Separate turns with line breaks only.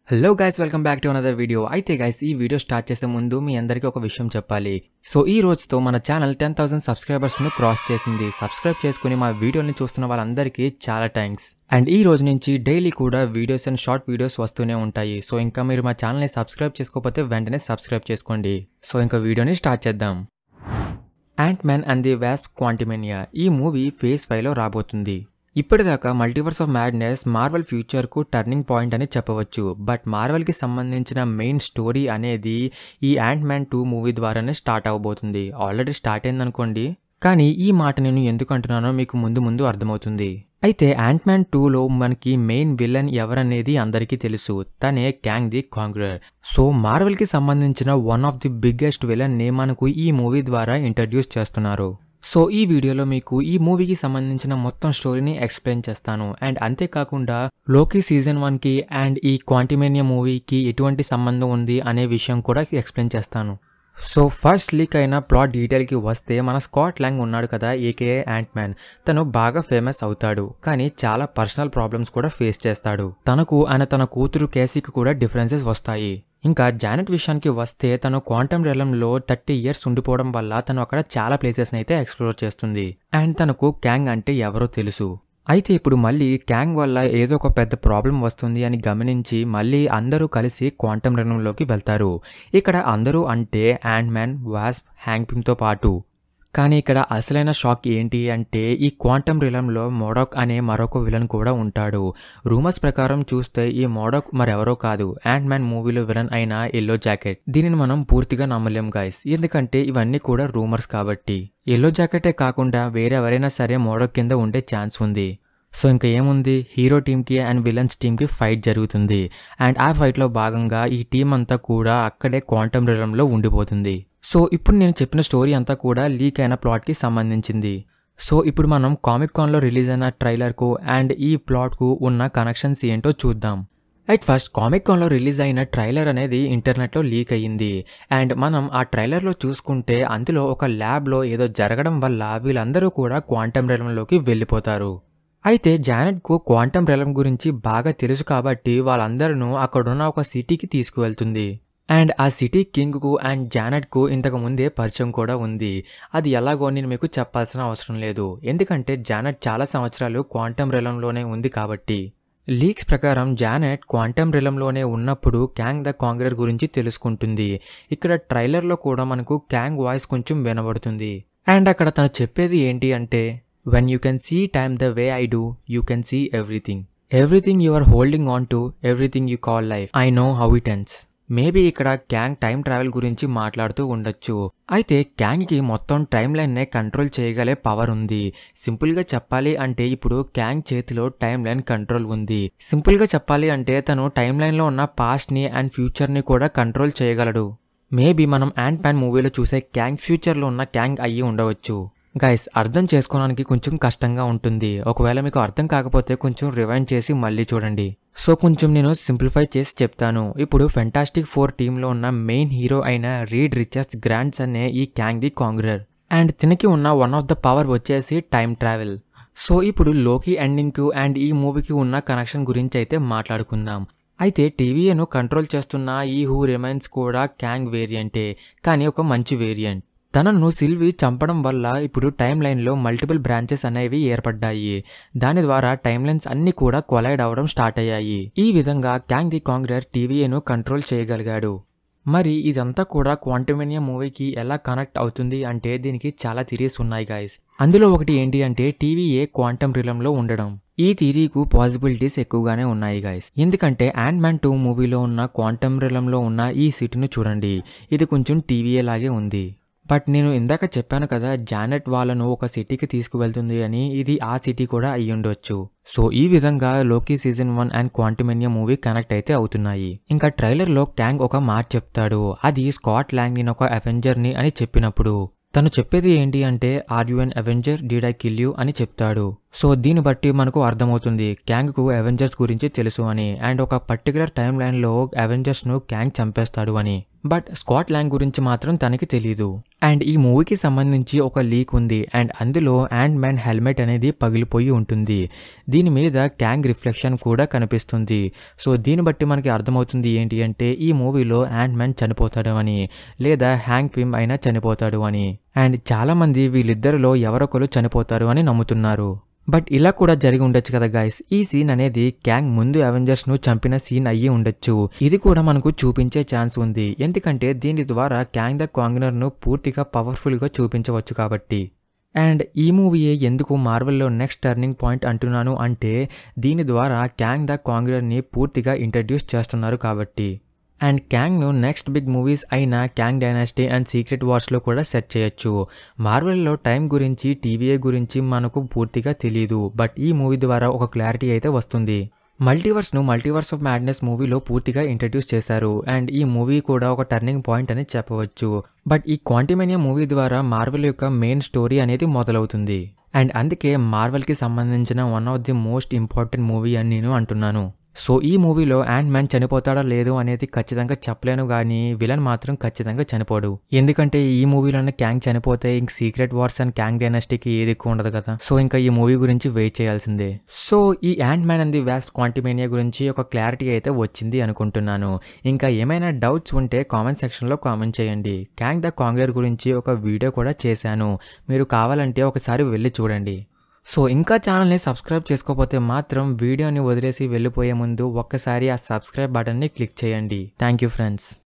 hello guys welcome back to another video అయితే guys ఈ video start చేసే ముందు మీ అందరికీ ఒక విషయం చెప్పాలి సో ఈ రోజుతో మన ఛానల్ టెన్ థౌసండ్ సబ్స్క్రైబర్స్ను క్రాస్ చేసింది సబ్స్క్రైబ్ చేసుకుని మా వీడియోని చూస్తున్న వాళ్ళందరికీ చాలా థ్యాంక్స్ అండ్ ఈ రోజు నుంచి డైలీ కూడా వీడియోస్ అండ్ షార్ట్ వీడియోస్ వస్తూనే ఉంటాయి సో ఇంకా మీరు మా ఛానల్ని సబ్స్క్రైబ్ చేసుకోకపోతే వెంటనే సబ్స్క్రైబ్ చేసుకోండి సో ఇంకా వీడియోని స్టార్ట్ చేద్దాం Ant Man and the Wasp Quantumania ఈ మూవీ ఫేస్ ఫైవ్లో రాబోతుంది ఇప్పటిదాకా మల్టీవర్స్ ఆఫ్ మ్యాడ్నెస్ మార్వెల్ ఫ్యూచర్కు టర్నింగ్ పాయింట్ అని చెప్పవచ్చు బట్ మార్వెల్కి సంబంధించిన మెయిన్ స్టోరీ అనేది ఈ యాంట్ మ్యాన్ టూ మూవీ ద్వారానే స్టార్ట్ అవబోతుంది ఆల్రెడీ స్టార్ట్ అయిందనుకోండి కానీ ఈ మాట నేను ఎందుకు అంటున్నానో మీకు ముందు ముందు అర్థమవుతుంది అయితే యాంట్ మ్యాన్ టూలో మనకి మెయిన్ విలన్ ఎవరనేది అందరికీ తెలుసు తనే క్యాంగ్ ది కాంగ్రర్ సో మార్వెల్కి సంబంధించిన one of the biggest villain నే మనకు ఈ మూవీ ద్వారా ఇంట్రడ్యూస్ చేస్తున్నారు సో ఈ వీడియోలో మీకు ఈ మూవీకి సంబంధించిన మొత్తం స్టోరీని ఎక్స్ప్లెయిన్ చేస్తాను అండ్ అంతేకాకుండా లోకి సీజన్ వన్కి అండ్ ఈ క్వాంటిమేనియా మూవీకి ఎటువంటి సంబంధం ఉంది అనే విషయం కూడా ఎక్స్ప్లెయిన్ చేస్తాను సో ఫస్ట్ లీక్ అయిన ప్లాట్ డీటెయిల్కి వస్తే మన స్కాట్ లాంగ్ ఉన్నాడు కదా ఏకేఏ యాంట్ మ్యాన్ తను బాగా ఫేమస్ అవుతాడు కానీ చాలా పర్సనల్ ప్రాబ్లమ్స్ కూడా ఫేస్ చేస్తాడు తనకు ఆయన తన కూతురు కేసీకి కూడా డిఫరెన్సెస్ వస్తాయి ఇంకా జానెట్ విషయానికి వస్తే తను క్వాంటమ్ రెలంలో థర్టీ ఇయర్స్ ఉండిపోవడం వల్ల తను అక్కడ చాలా ప్లేసెస్ని అయితే ఎక్స్ప్లోర్ చేస్తుంది అండ్ తనకు క్యాంగ్ అంటే ఎవరో తెలుసు అయితే ఇప్పుడు మళ్ళీ క్యాంగ్ వల్ల ఏదో ఒక పెద్ద ప్రాబ్లం వస్తుంది అని గమనించి మళ్ళీ అందరూ కలిసి క్వాంటమ్ రంగంలోకి వెళ్తారు ఇక్కడ అందరూ అంటే యాండ్ మ్యాన్ వాస్ప్ హ్యాంగ్పింగ్తో పాటు కానీ ఇక్కడ అసలైన షాక్ ఏంటి అంటే ఈ క్వాంటమ్ రిలంలో మోడాక్ అనే మరొక విలన్ కూడా ఉంటాడు రూమర్స్ ప్రకారం చూస్తే ఈ మోడాక్ మరెవరో కాదు యాండ్ మ్యాన్ మూవీలో విలన్ అయిన ఎల్లో జాకెట్ దీనిని మనం పూర్తిగా నమ్మలేం గాయస్ ఎందుకంటే ఇవన్నీ కూడా రూమర్స్ కాబట్టి ఎల్లో జాకెటే కాకుండా వేరే ఎవరైనా సరే మోడాక్ కింద ఉండే ఛాన్స్ ఉంది సో ఇంకా ఏముంది హీరో టీంకి అండ్ విలన్స్ టీంకి ఫైట్ జరుగుతుంది అండ్ ఆ ఫైట్లో భాగంగా ఈ టీం అంతా కూడా అక్కడే క్వాంటమ్ రిలంలో ఉండిపోతుంది సో ఇప్పుడు నేను చెప్పిన స్టోరీ అంతా కూడా లీక్ అయిన ప్లాట్కి సంబంధించింది సో ఇప్పుడు మనం కామిక్ కాన్లో రిలీజ్ అయిన ట్రైలర్కు అండ్ ఈ ప్లాట్కు ఉన్న కనెక్షన్స్ ఏంటో చూద్దాం అట్ ఫస్ట్ కామిక్ కాన్లో రిలీజ్ అయిన ట్రైలర్ అనేది ఇంటర్నెట్లో లీక్ అయ్యింది అండ్ మనం ఆ ట్రైలర్లో చూసుకుంటే అందులో ఒక ల్యాబ్లో ఏదో జరగడం వల్ల వీళ్ళందరూ కూడా క్వాంటమ్ రెలంలోకి వెళ్ళిపోతారు అయితే జానెట్కు క్వాంటమ్ రెలం గురించి బాగా తెలుసు కాబట్టి వాళ్ళందరూ అక్కడున్న ఒక సిటీకి తీసుకువెళ్తుంది అండ్ ఆ సిటీ కింగ్కు అండ్ జానెట్కు ఇంతకు ముందే పరిచయం కూడా ఉంది అది ఎలాగో నేను మీకు చెప్పాల్సిన అవసరం లేదు ఎందుకంటే జానెట్ చాలా సంవత్సరాలు క్వాంటమ్ రెలంలోనే ఉంది కాబట్టి లీక్స్ ప్రకారం జానెట్ క్వాంటమ్ రిలంలోనే ఉన్నప్పుడు క్యాంగ్ ద కాంగ్రర్ గురించి తెలుసుకుంటుంది ఇక్కడ ట్రైలర్లో కూడా మనకు క్యాంగ్ వాయిస్ కొంచెం వినబడుతుంది అండ్ అక్కడ తను చెప్పేది ఏంటి అంటే when you can see time the way I do you can see everything everything you are holding on to everything you call life I know how it ends maybe ఇక్కడ Kang time travel గురించి మాట్లాడుతూ ఉండొచ్చు అయితే క్యాంగ్కి మొత్తం time లైన్నే control చేయగలే power ఉంది సింపుల్గా చెప్పాలి అంటే ఇప్పుడు క్యాంగ్ చేతిలో టైం లైన్ కంట్రోల్ ఉంది సింపుల్గా చెప్పాలి అంటే తను టైం లైన్లో ఉన్న పాస్ట్ని అండ్ ఫ్యూచర్ని కూడా కంట్రోల్ చేయగలడు మేబీ మనం యాండ్ ప్యాన్ మూవీలో చూసే క్యాంగ్ ఫ్యూచర్లో ఉన్న క్యాంగ్ అయ్యి ఉండవచ్చు గైస్ అర్థం చేసుకోవడానికి కొంచెం కష్టంగా ఉంటుంది ఒకవేళ మీకు అర్థం కాకపోతే కొంచెం రివైండ్ చేసి మళ్ళీ చూడండి సో కొంచెం నేను సింప్లిఫై చేసి చెప్తాను ఇప్పుడు ఫెంటాస్టిక్ ఫోర్ టీంలో ఉన్న మెయిన్ హీరో అయిన రీడ్ రిచర్స్ గ్రాండ్స్ అనే ఈ క్యాంగ్ ది కాంగ్రర్ అండ్ తినకి ఉన్న వన్ ఆఫ్ ద పవర్ వచ్చేసి టైం ట్రావెల్ సో ఇప్పుడు లోకి ఎండింగ్కు అండ్ ఈ మూవీకి ఉన్న కనెక్షన్ గురించి అయితే మాట్లాడుకుందాం అయితే టీవీఏను కంట్రోల్ చేస్తున్న ఈ హూ రిమైన్స్ కూడా క్యాంగ్ వేరియంటే కానీ ఒక మంచి వేరియంట్ తనను సిల్వి చంపడం వల్ల ఇప్పుడు టైం లైన్లో మల్టిపుల్ బ్రాంచెస్ అనేవి ఏర్పడ్డాయి దాని ద్వారా టైం లైన్స్ అన్ని కూడా కొలైడ్ అవడం స్టార్ట్ అయ్యాయి ఈ విధంగా క్యాంగ్ ది కాంగ్రర్ టీవీఏను కంట్రోల్ చేయగలిగాడు మరి ఇదంతా కూడా క్వాంటమేనియా మూవీకి ఎలా కనెక్ట్ అవుతుంది అంటే దీనికి చాలా థిరీస్ ఉన్నాయి గాయస్ అందులో ఒకటి ఏంటి అంటే టీవీఏ క్వాంటమ్ రిలంలో ఉండడం ఈ థిరీకు పాసిబిలిటీస్ ఎక్కువగానే ఉన్నాయి గాయస్ ఎందుకంటే యాండ్ మ్యాన్ టూ మూవీలో ఉన్న క్వాంటమ్ రిలంలో ఉన్న ఈ సిటీని చూడండి ఇది కొంచెం టీవీఏ లాగే ఉంది బట్ నేను ఇందాక చెప్పాను కదా జానెట్ వాళ్ళను ఒక సిటీకి తీసుకువెళ్తుంది అని ఇది ఆ సిటీ కూడా అయ్యి ఉండొచ్చు సో ఈ విధంగా Loki season one and Quantumania movie connect అయితే అవుతున్నాయి ఇంకా ట్రైలర్లో క్యాంగ్ ఒక మాట చెప్తాడు అది స్కాట్ ల్యాంగ్ నేను ఒక అవెంజర్ ని అని చెప్పినప్పుడు తను చెప్పేది ఏంటి అంటే ఆర్ యు అన్ అవెంజర్ డీడ్ ఐ కిల్ యూ అని చెప్తాడు సో దీన్ని బట్టి మనకు అర్థమవుతుంది క్యాంగ్కు అవెంజర్స్ గురించి తెలుసు అని అండ్ ఒక పర్టికులర్ టైం లైన్లో అవెంజర్స్ను క్యాంగ్ చంపేస్తాడు అని బట్ స్కాట్ ల్యాంగ్ గురించి మాత్రం తనకి తెలీదు అండ్ ఈ మూవీకి సంబంధించి ఒక లీక్ ఉంది అండ్ అందులో యాండ్ మ్యాన్ హెల్మెట్ అనేది పగిలిపోయి ఉంటుంది దీని మీద క్యాంగ్ రిఫ్లెక్షన్ కూడా కనిపిస్తుంది సో దీన్ని బట్టి మనకి అర్థమవుతుంది ఏంటి అంటే ఈ మూవీలో యాండ్ మ్యాన్ చనిపోతాడు అని లేదా హ్యాంగ్ పిమ్ అయినా చనిపోతాడు అని అండ్ చాలామంది వీళ్ళిద్దరిలో ఎవరొకరు చనిపోతారు అని నమ్ముతున్నారు బట్ ఇలా కూడా జరిగి ఉండొచ్చు కదా గాయస్ ఈ సీన్ అనేది క్యాంగ్ ముందు అవెంజర్స్ ను చంపిన సీన్ అయ్యి ఉండొచ్చు ఇది కూడా మనకు చూపించే ఛాన్స్ ఉంది ఎందుకంటే దీని ద్వారా క్యాంగ్ ద కాంగ్నర్ ను పూర్తిగా పవర్ఫుల్ గా చూపించవచ్చు కాబట్టి అండ్ ఈ మూవీయే ఎందుకు మార్వెల్లో నెక్స్ట్ టర్నింగ్ పాయింట్ అంటున్నాను అంటే దీని ద్వారా క్యాంగ్ ద కాంగ్నర్ని పూర్తిగా ఇంట్రడ్యూస్ చేస్తున్నారు కాబట్టి అండ్ క్యాంగ్ను నెక్స్ట్ బిగ్ మూవీస్ అయిన క్యాంగ్ డైనాసిటీ అండ్ సీక్రెట్ వార్స్లో కూడా సెట్ చేయొచ్చు మార్వెల్లో టైం గురించి టీవీఏ గురించి మనకు పూర్తిగా తెలియదు బట్ ఈ మూవీ ద్వారా ఒక క్లారిటీ అయితే వస్తుంది మల్టీవర్స్ను మల్టీవర్స్ ఆఫ్ మ్యాడ్నెస్ మూవీలో పూర్తిగా ఇంట్రడ్యూస్ చేశారు అండ్ ఈ మూవీ కూడా ఒక టర్నింగ్ పాయింట్ అని చెప్పవచ్చు బట్ ఈ క్వాంటిమేనియా మూవీ ద్వారా మార్వెల్ యొక్క మెయిన్ స్టోరీ అనేది మొదలవుతుంది అండ్ అందుకే మార్వెల్కి సంబంధించిన one of the most important movie అని నేను అంటున్నాను సో ఈ మూవీలో యాండ్ మ్యాన్ చనిపోతాడా లేదు అనేది ఖచ్చితంగా చెప్పలేను కానీ విలన్ మాత్రం ఖచ్చితంగా చనిపోడు ఎందుకంటే ఈ మూవీలోనే క్యాంగ్ చనిపోతే ఇంక సీక్రెట్ వార్స్ అండ్ క్యాంగ్ డైనాసిటీకి ఏది ఎక్కువ ఉండదు కదా సో ఇంకా ఈ మూవీ గురించి వెయిట్ చేయాల్సిందే సో ఈ Ant Man and the Wasp Quantumania గురించి ఒక క్లారిటీ అయితే వచ్చింది అనుకుంటున్నాను ఇంకా ఏమైనా డౌట్స్ ఉంటే కామెంట్ సెక్షన్లో కామెంట్ చేయండి క్యాంగ్ ద కాంగ్రెర్ గురించి ఒక వీడియో కూడా చేశాను మీరు కావాలంటే ఒకసారి వెళ్ళి చూడండి సో ఇంకా ఛానల్ని సబ్స్క్రైబ్ చేసుకోకపోతే మాత్రం వీడియోని వదిలేసి వెళ్ళిపోయే ముందు ఒక్కసారి ఆ సబ్స్క్రైబ్ బటన్ని క్లిక్ చేయండి థ్యాంక్ యూ ఫ్రెండ్స్